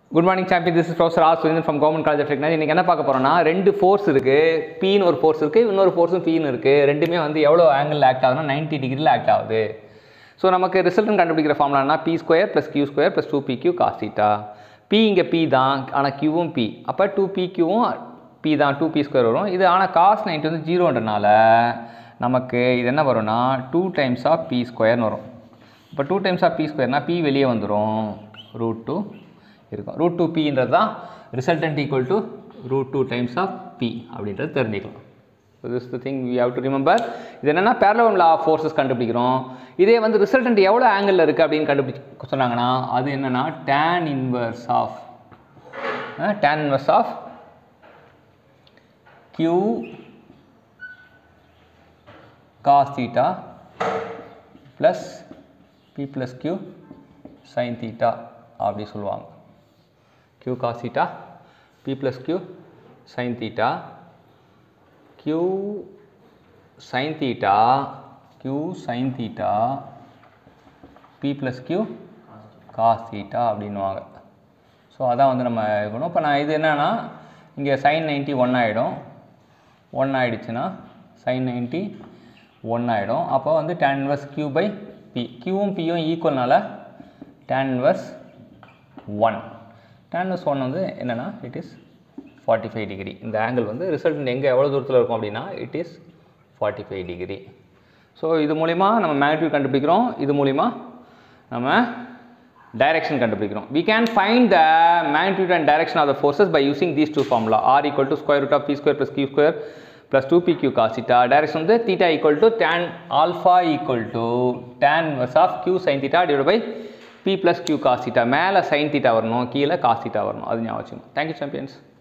good morning champion this is professor R Surendhan from government college of technology இன்றைக்கி என்ன பார்க்க போகிறோம்னா ரெண்டு ஃபோர்ஸ் இருக்குது பீன்னு ஒரு ஃபோர்ஸ் இருக்குது இன்னொரு ஃபோர்ஸும் பீன்னு இருக்குது ரெண்டுமே வந்து எவ்வளோ ஆங்கிள் ஆக்ட் ஆகுதுன்னா 90 டிகிரியில் ஆக்ட் ஆகுது ஸோ நமக்கு ரிசல்ட்னு கண்டுபிடிக்கிற ஃபார்முலானா P square plus Q square plus two P Q cos theta P இங்கே பி தான் ஆனால் கியூவும் பி அப்போ டூ பி கியூவும் பி தான் டூ பி ஸ்கொயர் வரும் இது ஆனால் காஸ் நைன்ட்டி வந்து ஜீரோன்றனால நமக்கு இது என்ன வரும்னா டூ டைம்ஸ் ஆஃப் பி ஸ்கொயர்னு வரும் இப்போ டூ டைம்ஸ் ஆஃப் பி ஸ்கொயர்னால் பி வெளியே வந்துடும் ரூட் டூ இருக்கும் ரூட் டூ பின்றது தான் resultant equal to root two times of P அப்படின்றது தெரிஞ்சுக்கலாம் so this the thing we have to remember இது என்னென்னா பேரலோன் லா ஃபோர்ஸஸ் கண்டுபிடிக்கிறோம் இதே வந்து ரிசல்டன்ட் எவ்வளோ ஆங்கிளில் இருக்குது அப்படின்னு கண்டுபிடிச்சு சொன்னாங்கன்னா அது என்னென்னா tan inverse of tan inverse of q cos theta plus p plus q sin theta அப்படி சொல்லுவாங்க q cos theta p plus q sin theta q sin theta q sin theta p plus q cos theta அப்படின்னுவாங்க so அதான் வந்து நம்ம இருக்கணும் இப்போ நான் இது என்னன்னா இங்கே சைன் நைன்ட்டி ஒன் ஆகிடும் ஒன் ஆகிடுச்சுன்னா சைன் நைன்ட்டி ஒன் ஆகிடும் அப்போ வந்து tan inverse Q by P கியூவும் பியும் ஈக்குவல்னால tan inverse one tan inverse one வந்து என்னென்னா it is forty five degree இந்த ஆங்கிள் வந்து ரிசல்ட் எங்கே எவ்வளோ தூரத்தில் இருக்கும் அப்படின்னா it is forty five degree so இது மூலிமா நம்ம மேக்னிடியூட் கண்டுபிடிக்கிறோம் இது மூலிமா நம்ம டைரக்ஷன் கண்டுபிடிக்கிறோம் we can find the magnitude and direction of the forces by using these two formula r equal to square root of p square plus q square plus 2pq cos theta direction வந்து theta equal to tan alpha equal to tan inverse of q sin theta divided by p plus q cos theta மேலே sin theta வரணும் கீழே cos theta வரணும் அது ஞாபகம் வச்சுக்கணும் thank you champions